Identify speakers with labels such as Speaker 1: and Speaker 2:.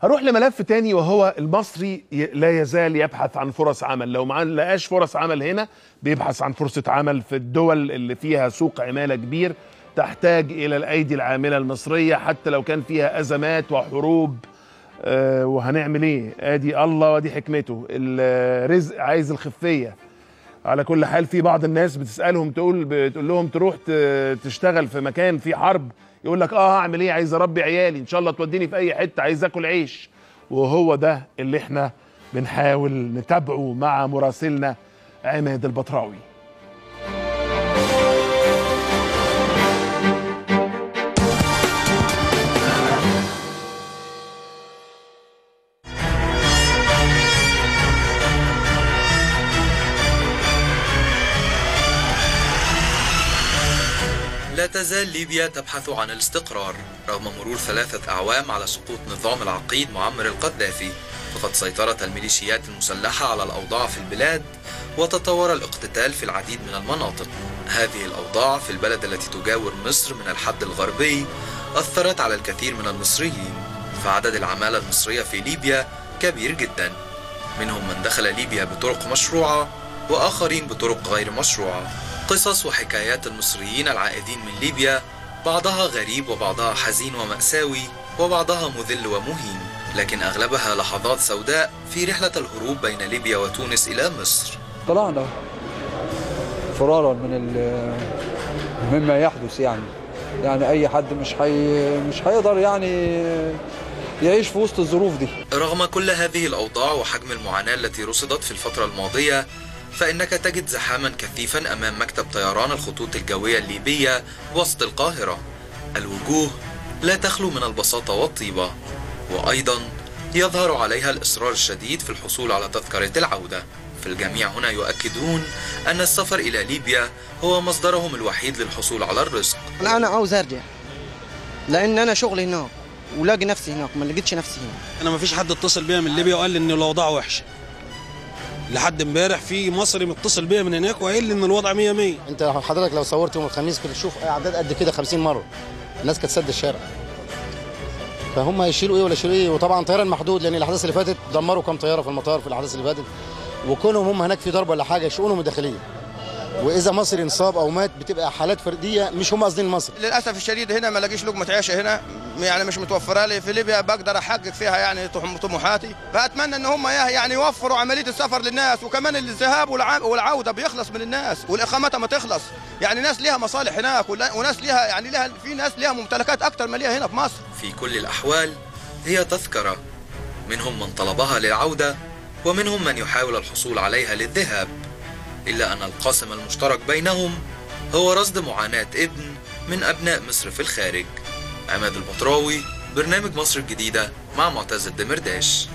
Speaker 1: هروح لملف تاني وهو المصري ي- لا يزال يبحث عن فرص عمل لو ما لقاش فرص عمل هنا بيبحث عن فرصة عمل في الدول اللي فيها سوق عمالة كبير تحتاج إلى الأيدي العاملة المصرية حتى لو كان فيها أزمات وحروب آه وهنعمل إيه أدي الله ودي حكمته الرزق عايز الخفية على كل حال في بعض الناس بتسالهم تقول بتقول لهم تروح ت- تشتغل في مكان فيه حرب يقول لك اه هعمل ايه عايز اربي عيالي ان شاء الله توديني في اي حته عايز اكل عيش وهو ده اللي احنا بنحاول نتابعه مع مراسلنا عماد البطراوي
Speaker 2: لا تزال ليبيا تبحث عن الاستقرار رغم مرور ثلاثة أعوام على سقوط نظام العقيد معمر القذافي فقد سيطرت الميليشيات المسلحة على الأوضاع في البلاد وتطور الاقتتال في العديد من المناطق هذه الأوضاع في البلد التي تجاور مصر من الحد الغربي أثرت على الكثير من المصريين فعدد العمالة المصرية في ليبيا كبير جدا منهم من دخل ليبيا بطرق مشروعة وآخرين بطرق غير مشروعة قصص وحكايات المصريين العائدين من ليبيا بعضها غريب وبعضها حزين ومأساوي وبعضها مذل ومهين لكن أغلبها لحظات سوداء في رحلة الهروب بين ليبيا وتونس إلى مصر
Speaker 3: طلعنا فرارا من ال- مما يحدث يعني يعني اي حد مش حي مش هيقدر يعني يعيش في وسط الظروف دي
Speaker 2: رغم كل هذه الأوضاع وحجم المعاناة التي رصدت في الفترة الماضية فإنك تجد زحاما كثيفا أمام مكتب طيران الخطوط الجوية الليبية وسط القاهرة الوجوه لا تخلو من البساطة والطيبة وأيضا يظهر عليها الإصرار الشديد في الحصول على تذكرة العودة فالجميع هنا يؤكدون أن السفر إلى ليبيا هو مصدرهم الوحيد للحصول على الرزق
Speaker 4: لا انا عاوز ارجع لان انا شغلي هناك ولاقي نفسي هناك ما لقيتش نفسي هنا
Speaker 5: انا ما فيش حد اتصل بيا من ليبيا وقال لي ان الاوضاع وحشه لحد امبارح في مصري متصل بيا من هناك وقال لي ان الوضع 100 100
Speaker 6: انت حضرتك لو صورت يوم الخميس كنت تشوف اعداد قد كده 50 مره الناس كانت سد الشارع فهم يشيلوا ايه ولا يشيلوا ايه وطبعا طيران محدود لان الاحداث اللي فاتت دمروا كام طياره في المطار في الاحداث اللي فاتت وكونهم هم هناك في ضرب ولا حاجه شؤونهم الداخليه واذا مصري انصاب او مات بتبقى حالات فرديه مش هم قاصدين مصر
Speaker 7: للاسف الشديد هنا ما لاقيش لقمه عيش هنا يعني مش متوفره لي في ليبيا بقدر احقق فيها يعني طم- طموحاتي فاتمنى ان هم يعني يوفروا عمليه السفر للناس وكمان الذهاب والع- والعوده بيخلص من الناس والاقامه ما تخلص يعني ناس ليها مصالح هناك ولا- وناس ليها يعني ليها في ناس ليها ممتلكات اكتر ما ليها هنا في مصر
Speaker 2: في كل الأحوال هي تذكرة منهم من طلبها للعودة ومنهم من يحاول الحصول عليها للذهاب إلا أن القاسم المشترك بينهم هو رصد معاناة ابن من أبناء مصر في الخارج عماد البطراوي برنامج مصر الجديدة مع معتز الدمرداش